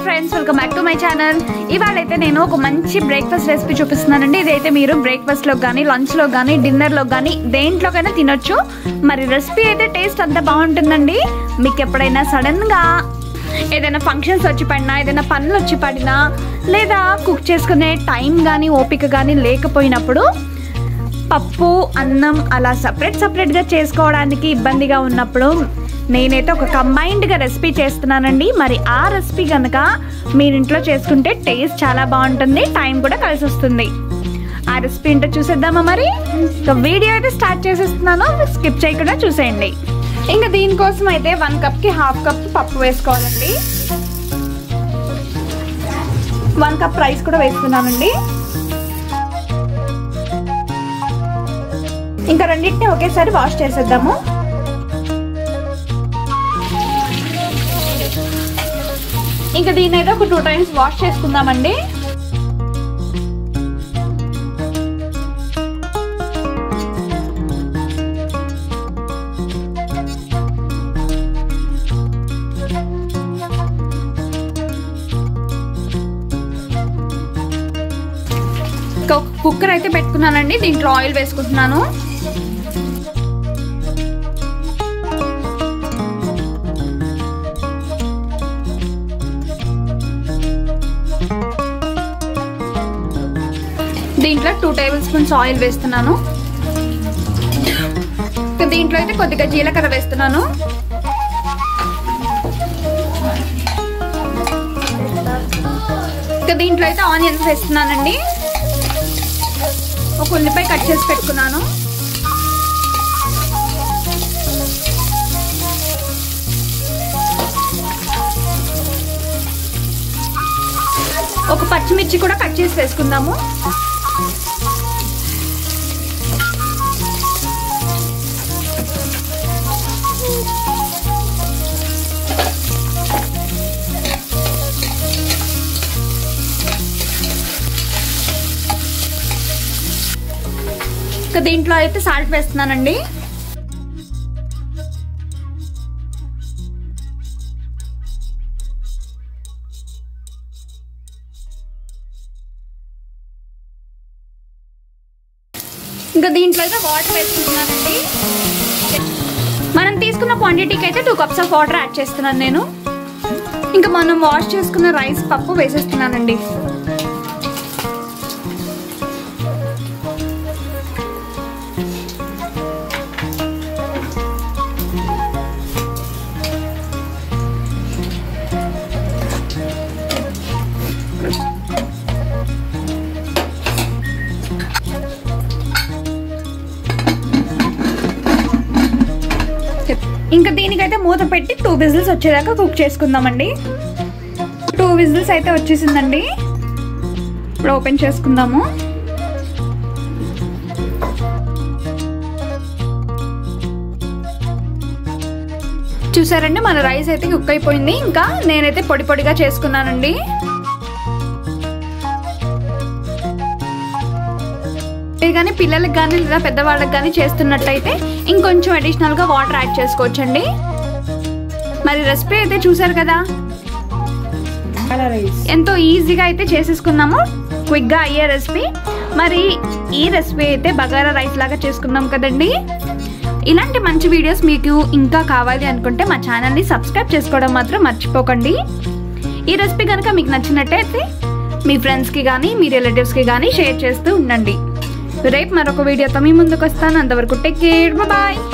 friends welcome back to my channel ఇవాళ అయితే నేను ఒక మంచి బ్రేక్ఫాస్ట్ రెసిపీ చూపిస్తున్నానండి ఇదైతే మీరు బ్రేక్ఫాస్ట్లో కానీ లంచ్లో కానీ డిన్నర్లో కానీ దేంట్లోకైనా తినొచ్చు మరి రెసిపీ అయితే టేస్ట్ అంత బాగుంటుందండి మీకు ఎప్పుడైనా సడన్గా ఏదైనా ఫంక్షన్స్ వచ్చి పడినా ఏదైనా పనులు వచ్చి పడినా లేదా కుక్ చేసుకునే టైం కానీ ఓపిక కానీ లేకపోయినప్పుడు పప్పు అన్నం అలా సపరేట్ సపరేట్గా చేసుకోవడానికి ఇబ్బందిగా ఉన్నప్పుడు నేనైతే ఒక కంబైన్డ్గా రెసిపీ చేస్తున్నానండి మరి ఆ రెసిపీ కనుక మీరు ఇంట్లో చేసుకుంటే టేస్ట్ చాలా బాగుంటుంది టైం కూడా కలిసి వస్తుంది ఆ రెసిపీ ఏంటో చూసేద్దామా మరి ఇంకా వీడియో అయితే స్టార్ట్ చేసేస్తున్నాను స్కిప్ చేయకుండా చూసేయండి ఇంకా దీనికోసం అయితే వన్ కప్కి హాఫ్ కప్ పప్పు వేసుకోవాలండి వన్ కప్ రైస్ కూడా వేస్తున్నానండి ఇంకా రెండింటిని ఒకేసారి వాష్ చేసేద్దాము ఇంకా దీని అయితే ఒక టూ టైమ్స్ వాష్ చేసుకుందామండి ఇంకా ఒక కుక్కర్ అయితే పెట్టుకున్నానండి దీంట్లో ఆయిల్ వేసుకుంటున్నాను దీంట్లో టూ టేబుల్ స్పూన్స్ ఆయిల్ వేస్తున్నాను ఇంకా దీంట్లో అయితే కొద్దిగా జీలకర్ర వేస్తున్నాను ఇంకా దీంట్లో అయితే ఆనియన్స్ వేస్తున్నానండి ఒక ఉల్లిపాయ కట్ చేసి పెట్టుకున్నాను ఒక పచ్చిమిర్చి కూడా కట్ చేసి వేసుకుందాము ఇంకా దీంట్లో అయితే సాల్ట్ వేస్తున్నానండి ఇంకా దీంట్లో అయితే వాటర్ వేసుకుంటున్నానండి మనం తీసుకున్న క్వాంటిటీకి అయితే two cups of water add చేస్తున్నాను నేను ఇంకా మనం వాష్ చేసుకున్న రైస్ పప్పు వేసేస్తున్నానండి ఇంకా దీనికైతే మూత పెట్టి టూ విజిల్స్ వచ్చేదాకా కుక్ చేసుకుందామండి టూ విజిల్స్ అయితే వచ్చేసిందండి ఇప్పుడు ఓపెన్ చేసుకుందాము చూసారండి మన రైస్ అయితే కుక్ అయిపోయింది ఇంకా నేనైతే పొడి పొడిగా చేసుకున్నానండి ఇది కానీ పిల్లలకి కానీ లేదా పెద్దవాళ్ళకి కానీ చేస్తున్నట్టయితే ఇంకొంచెం అడిషనల్గా వాటర్ యాడ్ చేసుకోవచ్చండి మరి రెసిపీ అయితే చూసారు కదా ఎంతో ఈజీగా అయితే చేసేసుకున్నాము క్విక్గా అయ్యే రెసిపీ మరి ఈ రెసిపీ అయితే బగారా రైస్ లాగా చేసుకున్నాం కదండి ఇలాంటి మంచి వీడియోస్ మీకు ఇంకా కావాలి అనుకుంటే మా ఛానల్ని సబ్స్క్రైబ్ చేసుకోవడం మాత్రం మర్చిపోకండి ఈ రెసిపీ కనుక మీకు నచ్చినట్టయితే మీ ఫ్రెండ్స్కి కానీ మీ రిలేటివ్స్కి కానీ షేర్ చేస్తూ ఉండండి రేపు మరొక వీడియోతో మీ ముందుకు వస్తాను అంతవరకు టేక్ కేర్ బాయ్